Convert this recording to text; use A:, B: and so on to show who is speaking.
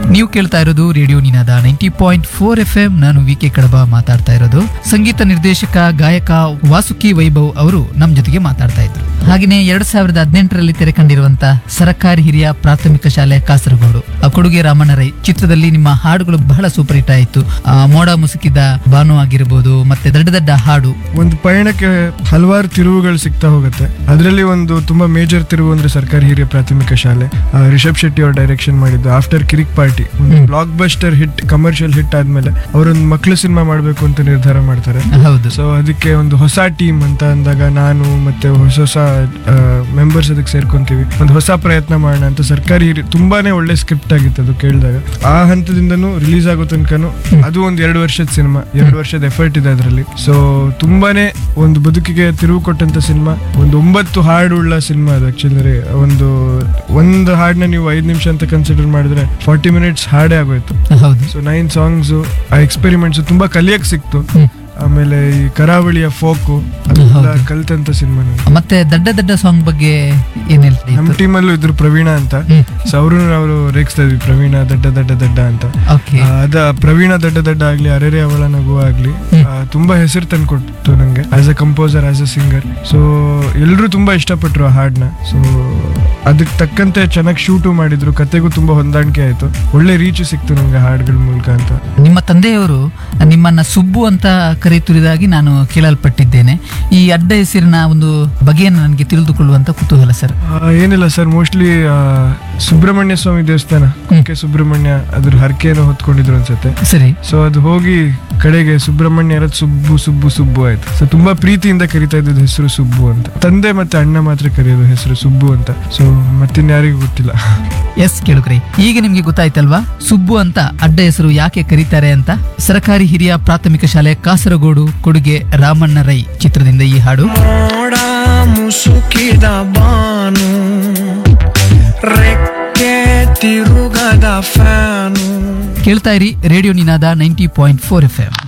A: ನೀವು ಕೇಳ್ತಾ ಇರೋದು radio Ninada ninety point four F M ನಾನು ವಿ ಕೆ ಕಡಬ ಮಾತಾಡ್ತಾ ಇರೋದು ಸಂಗೀತ ನಿರ್ದೇಶಕ ಗಾಯಕ ವಾಸುಕಿ ವೈಭವ್ ಅವರು ನಮ್ ಜೊತೆಗೆ ಮಾತಾಡ್ತಾ ಇದ್ರು ಹಾಗೆಯೇ ಎರಡ್ ಸಾವಿರದ ಹದಿನೆಂಟರಲ್ಲಿ ತೆರೆ ಕಂಡಿರುವಂತ ಸರಕಾರಿ ಹಿರಿಯ ಪ್ರಾಥಮಿಕ ಶಾಲೆ ಕಾಸರಗೋಡು ಆ ಕೊಡುಗೆ ರಾಮಣ್ಣ ರೈ ಚಿತ್ರದಲ್ಲಿ ನಿಮ್ಮ ಹಾಡುಗಳು ಬಹಳ ಸೂಪರ್ ಹಿಟ್ ಆಯಿತು ಆ, ಮೋಡ ಮುಸುಕಿದ ಬಾನು ಆಗಿರ್ಬೋದು ಮತ್ತೆ ದೊಡ್ಡ ದೊಡ್ಡ ಹಾಡು
B: ಒಂದು ಪಯಣಕ್ಕೆ ಹಲವಾರು ತಿರುವುಗಳು ಸಿಗ್ತಾ ಹೋಗುತ್ತೆ ಅದರಲ್ಲಿ ಒಂದು ತುಂಬಾ ಮೇಜರ್ ತಿರುವು ಅಂದ್ರೆ ಸರ್ಕಾರಿ ಹಿರಿಯ ಪ್ರಾಥಮಿಕ ಶಾಲೆ ಆ, ರಿಷಬ್ ಶೆಟ್ಟಿ ಅವ್ರ ಡೈರೆಕ್ಷನ್ ಮಾಡಿದ್ದು ಆಫ್ಟರ್ ಕಿರಿಕ್ ಪಾರ್ಟಿ ಒಂದು blockbuster hit commercial hit ಆದ್ಮೇಲೆ ಅವರೊಂದು ಮಕ್ಕಳು ಸಿನಿಮಾ ಮಾಡಬೇಕು ಅಂತ ನಿರ್ಧಾರ ಮಾಡ್ತಾರೆ
A: ಹೌದು
B: ಸೊ ಅದಕ್ಕೆ ಒಂದು ಹೊಸ ಟೀಮ್ ಅಂತ ಅಂದಾಗ ನಾನು ಮತ್ತೆ ಹೊಸ ಹೊಸ ಮೆಂಬರ್ಸ್ ಅದಕ್ಕೆ ಸೇರ್ಕೊಂತೀವಿ ಒಂದು ಹೊಸ ಪ್ರಯತ್ನ ಮಾಡೋಣ ಅಂತ ಸರ್ಕಾರಿ ಹಿರಿ- ತುಂಬಾನೇ ಒಳ್ಳೆ ಸ್ಕ್ರಿಪ್ಟ್ ಆಗಿತ್ತು ಅದು ಕೇಳಿದಾಗ ಆ ಹಂತದಿಂದನೂ ರಿಲೀಸ್ ಆಗೋ ತನಕನು ಅದು ಒಂದು ಎರಡು ವರ್ಷದ ಸಿನಿಮಾ ಎರಡು ವರ್ಷದ ಎಫರ್ಟ್ ಇದೆ ಅದರಲ್ಲಿ ಸೊ ತುಂಬಾನೇ ಒಂದು ಬದುಕಿಗೆ ತಿರುವು ಕೊಟ್ಟಂತ ಸಿನಿಮಾ ಒಂದು ಒಂಬತ್ತು ಹಾಡುಳ್ಳ ಸಿನಿಮಾ ಅದು ಆಕ್ಚುಲಿ ಒಂದು ಒಂದು ಹಾಡನ್ನ ನೀವು ಐದು ನಿಮಿಷ ಅಂತ ಕನ್ಸಿಡರ್ ಮಾಡಿದ್ರೆ ಫಾರ್ಟಿ ಮಿನಿಟ್ಸ್ ಹಾಡೇ ಆಗೋಯ್ತು
A: ಹೌದು
B: ಸೊ ನೈನ್ ಸಾಂಗ್ಸ್ ಆ ಎಕ್ಸ್ಪೆರಿಮೆಂಟ್ಸ್ ತುಂಬಾ ಕಲಿಯಕ್ ಸಿಕ್ತು
A: ಹ್ಮ್.
B: ಆಮೇಲೆ ಈ ಕರಾವಳಿಯ ಫೋಕು ಅದೆಲ್ಲ
A: ಹೌದು.
B: ಕಲ್ತಂತ ಸಿನಿಮಾ
A: ಮತ್ತೆ ದಡ್ಡ ದಡ್ಡ ಸಾಂಗ್ ಬಗ್ಗೆ ಏನ್ ಹೇಳ್ತಾ
B: ನಮ್ಮ
A: ಇತ್ತು?
B: ಟೀಮಲ್ಲೂ ಇದ್ರು ಪ್ರವೀಣ ಅಂತ
A: ಹ್ಮ್.
B: ಸೊ ಅವರು ನಾವು ರೇಗಿಸ್ತಾ ಇದ್ವಿ ಪ್ರವೀಣ ದಡ್ಡ ದಡ್ಡ ದಡ್ಡ ಅಂತ
A: ಓಕೆ
B: ಆ, ಅದ ಪ್ರವೀಣ ದಡ್ಡ ದಡ್ಡ ಆಗ್ಲಿ ಅರೆರೆ ಅವಳ ನಗು ಆಗ್ಲಿ ಆ, ತುಂಬಾ ಹೆಸರು ತಂದ್ಕೊಡ್ತು ನಂಗೆ as a composer as a singer so ಎಲ್ಲರೂ ತುಂಬಾ ಇಷ್ಟಪಟ್ರು ಆ ಹಾಡ್ನ ಸೊ ಅದಕ್ಕೆ ತಕ್ಕಂತೆ ಚೆನ್ನಾಗಿ ಶೂಟು ಮಾಡಿದ್ರು ಕತೆಗೂ ತುಂಬಾ ಹೊಂದಾಣಿಕೆ ಆಯ್ತು ಒಳ್ಳೆ ರೀಚ್ ಸಿಕ್ತು ನಂಗೆ ಹಾಡ್ಗಳ ಮೂಲಕ ಅಂತ
A: ನಿಮ್ಮ ತಂದೆಯವರು ನಿಮ್ಮನ್ನ ಸುಬ್ಬು ಅಂತ ಕರೆಯುತ್ತಿರುವುದಾಗಿ ನಾನು ಕೇಳಲ್ಪಟ್ಟಿದ್ದೇನೆ ಈ ಅಡ್ಡ ಹೆಸರಿನ ಒಂದು ಬಗೆಯನ್ನು ನನಗೆ ತಿಳಿದುಕೊಳ್ಳುವಂತ ಕುತೂಹಲ ಸರ್
B: ಆ, ಏನಿಲ್ಲ ಸರ್ ಮೋಸ್ಟ್ಲಿ ಸುಬ್ರಹ್ಮಣ್ಯ ಸ್ವಾಮಿ ದೇವಸ್ಥಾನ ಕುಕ್ಕೆ ಸುಬ್ರಹ್ಮಣ್ಯ ಅದ್ರ ಹರಕೆಯನ್ನು ಹೊತ್ಕೊಂಡಿದ್ರು ಅನ್ಸುತ್ತೆ
A: ಸರಿ
B: ಸೊ ಅದು ಹೋಗಿ ಕಡೆಗೆ ಸುಬ್ರಹ್ಮಣ್ಯ ಇರೋದು ಸುಬ್ಬು ಸುಬ್ಬು ಸುಬ್ಬು ಆಯ್ತು ಸೊ ತುಂಬಾ ಪ್ರೀತಿಯಿಂದ ಕರಿತಾ ಇದ್ದದ್ದು ಹೆಸರು ಸುಬ್ಬು ಅಂತ ತಂದೆ ಮತ್ತೆ ಅಣ್ಣ ಮಾತ್ರ ಕರೆಯೋದು ಹೆಸರು ಸುಬ್ಬು ಅಂತ ಸೊ ಮತ್ತಿನ್ಯಾರಿಗೂ ಗೊತ್ತಿಲ್ಲ
A: ಎಸ್ ಕೇಳುಕ್ರಿ ಈಗ ನಿಮ್ಗೆ ಗೊತ್ತಾಯ್ತಲ್ವಾ ಸುಬ್ಬು ಅಂತ ಅಡ್ಡ ಹೆಸರು ಯಾಕೆ ಕರೀತಾರೆ ಅಂತ ಸರಕಾರಿ ಹಿರಿಯ ಪ್ರಾಥಮಿಕ ಶಾಲೆ ಕಾಸರಗೋಡು ಕೊಡುಗೆ ರಾಮಣ್ಣ ರೈ ಚಿತ್ರದಿಂದ ಈ ಹಾಡು
C: ಮೋಡ ಮುಸುಕಿದ ಬಾನು ರೆಕ್ಕೆ ತಿರುಗದ ಫ್ಯಾನು
A: ಕೇಳ್ತಾ ಇರಿ radio Ninada ninety point four F M